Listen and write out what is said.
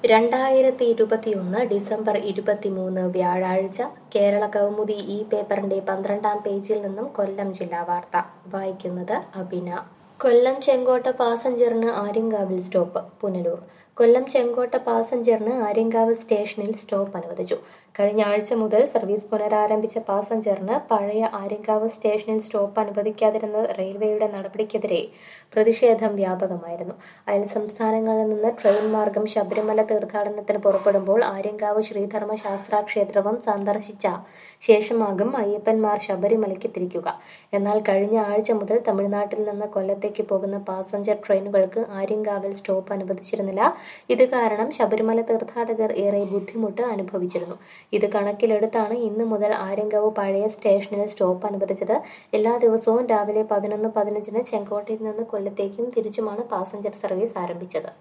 രണ്ടായിരത്തി ഇരുപത്തിയൊന്ന് ഡിസംബർ ഇരുപത്തിമൂന്ന് വ്യാഴാഴ്ച കേരള കൗമുദി ഈ പേപ്പറിന്റെ പന്ത്രണ്ടാം പേജിൽ നിന്നും കൊല്ലം ജില്ലാ വാർത്ത വായിക്കുന്നത് അബിന കൊല്ലം ചെങ്കോട്ട പാസഞ്ചറിന് ആര്യങ്കാവിൽ സ്റ്റോപ്പ് പുനലൂർ കൊല്ലം ചെങ്കോട്ട പാസഞ്ചറിന് ആര്യങ്കാവ് സ്റ്റേഷനിൽ സ്റ്റോപ്പ് അനുവദിച്ചു കഴിഞ്ഞ ആഴ്ച മുതൽ സർവീസ് പുനരാരംഭിച്ച പാസഞ്ചറിന് പഴയ ആര്യങ്കാവ് സ്റ്റേഷനിൽ സ്റ്റോപ്പ് അനുവദിക്കാതിരുന്ന റെയിൽവേയുടെ നടപടിക്കെതിരെ പ്രതിഷേധം വ്യാപകമായിരുന്നു അയൽ സംസ്ഥാനങ്ങളിൽ നിന്ന് ട്രെയിൻ മാർഗം ശബരിമല തീർത്ഥാടനത്തിന് പുറപ്പെടുമ്പോൾ ആര്യങ്കാവ് ശ്രീധർമ്മ ശാസ്താ ക്ഷേത്രവും സന്ദർശിച്ച ശേഷമാകും അയ്യപ്പന്മാർ ശബരിമലയ്ക്ക് തിരിക്കുക എന്നാൽ കഴിഞ്ഞ ആഴ്ച മുതൽ തമിഴ്നാട്ടിൽ നിന്ന് കൊല്ലത്തേക്ക് പോകുന്ന പാസഞ്ചർ ട്രെയിനുകൾക്ക് ആര്യങ്കാവിൽ സ്റ്റോപ്പ് അനുവദിച്ചിരുന്നില്ല ഇത് കാരണം ശബരിമല തീർത്ഥാടകർ ഏറെ ബുദ്ധിമുട്ട് അനുഭവിച്ചിരുന്നു ഇത് കണക്കിലെടുത്താണ് ഇന്നു മുതൽ ആര്യങ്കാവ് പഴയ സ്റ്റേഷനിൽ സ്റ്റോപ്പ് അനുവദിച്ചത് എല്ലാ ദിവസവും രാവിലെ പതിനൊന്ന് പതിനഞ്ചിന് ചെങ്കോട്ടയിൽ നിന്ന് കൊല്ലത്തേക്കും തിരിച്ചുമാണ് പാസഞ്ചർ സർവീസ് ആരംഭിച്ചത്